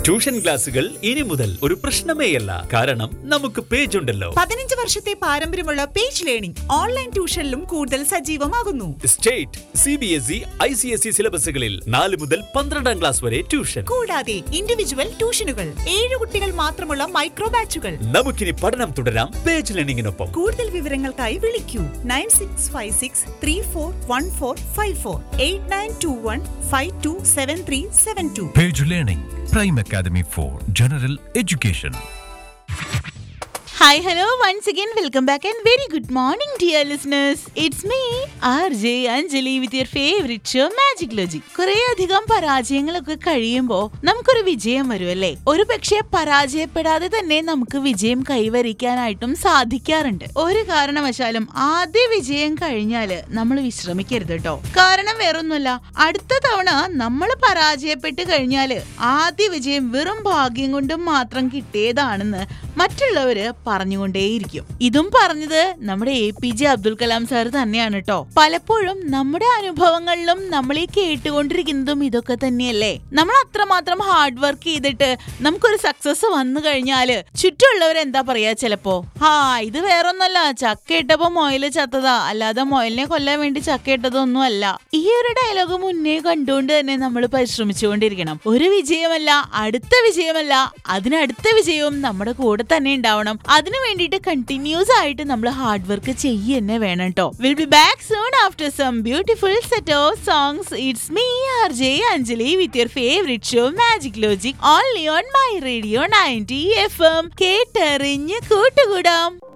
Tuition ക്ലാസുകൾ ഇനി മുതൽ ഒരു പ്രശ്നമേയല്ല കാരണം നമുക്ക് പേജ് ഉണ്ടല്ലോ പതിനഞ്ച് വർഷത്തെ പാരമ്പര്യമുള്ള പേജ് ലേണിംഗ് ഓൺലൈൻ ട്യൂഷനിലും കൂടുതൽ സജീവമാകുന്നു state C B S E I C S E സിലബസുകളിൽ നാല് മുതൽ പന്ത്രണ്ടാം ക്ലാസ് വരെ ട്യൂഷൻ കൂടാതെ ഇൻഡിവിജ്വൽ ട്യൂഷനുകൾ ഏഴ് കുട്ടികൾ മാത്രമുള്ള മൈക്രോ ബാച്ചുകൾ നമുക്കിനി പഠനം തുടരാം പേജ് ലേണിംഗിനൊപ്പം കൂടുതൽ വിവരങ്ങൾക്കായി വിളിക്കൂ nine six five six three four one four five four eight nine two one five two seven three seven two Page Learning, Prime Academy for General Education. Hi, hello, once again, welcome back and very good morning, dear listeners. It's me, RJ Anjali, with your favorite show, Magic Logic. കുറേ അധികം പരാജയങ്ങളൊക്കെ കഴിയുമ്പോൾ നമുക്കൊരു വിജയം വരുമല്ലേ ഒരു പക്ഷേ പരാജയപ്പെടാതെ തന്നെ നമുക്ക് വിജയം കൈവരിക്കാനായിട്ടും സാധിക്കാറുണ്ട് ഒരു കാരണവശാലും ആദ്യ വിജയം കഴിഞ്ഞാല് നമ്മൾ വിശ്രമിക്കരുത് കേട്ടോ കാരണം വേറൊന്നുമല്ല അടുത്ത തവണ നമ്മൾ പരാജയപ്പെട്ട് കഴിഞ്ഞാല് ആദ്യ വിജയം വെറും ഭാഗ്യം കൊണ്ടും മാത്രം കിട്ടിയതാണെന്ന് മറ്റുള്ളവര് പറഞ്ഞുകൊണ്ടേയിരിക്കും ഇതും പറഞ്ഞത് നമ്മുടെ A P J Abdul Kalam sir തന്നെയാണ് കേട്ടോ പലപ്പോഴും നമ്മുടെ അനുഭവങ്ങളിലും നമ്മൾ ഈ കേട്ടുകൊണ്ടിരിക്കുന്നതും ഇതൊക്കെ തന്നെയല്ലേ നമ്മൾ അത്രമാത്രം ഹാർഡ് വർക്ക് ചെയ്തിട്ട് നമുക്കൊരു സക്സസ് വന്നു കഴിഞ്ഞാല് ചുറ്റുമുള്ളവർ എന്താ പറയാ ചിലപ്പോ ഹാ ഇത് വേറൊന്നല്ല ചക്ക ഇട്ടപ്പോ മൊയല് ചത്തതാ അല്ലാതെ മൊയലിനെ കൊല്ലാൻ വേണ്ടി ചക്ക ഇട്ടതൊന്നും അല്ല ഈ ഒരു ഡയലോഗ് മുന്നേ കണ്ടുകൊണ്ട് തന്നെ നമ്മൾ പരിശ്രമിച്ചുകൊണ്ടിരിക്കണം ഒരു വിജയമല്ല അടുത്ത വിജയമല്ല അതിനടുത്ത വിജയവും നമ്മുടെ കൂടെ തന്നെ ഉണ്ടാവണം അതിനു വേണ്ടിയിട്ട് കണ്ടിന്യൂസ് ആയിട്ട് നമ്മൾ ഹാർഡ് വർക്ക് ചെയ്യുക തന്നെ വേണം കേട്ടോ will be back soon after some beautiful set of songs it's me R J Anjali with your favourite show magic logic only on my radio ninety F M കേട്ടറിഞ്ഞ് കൂട്ടുകൂടാം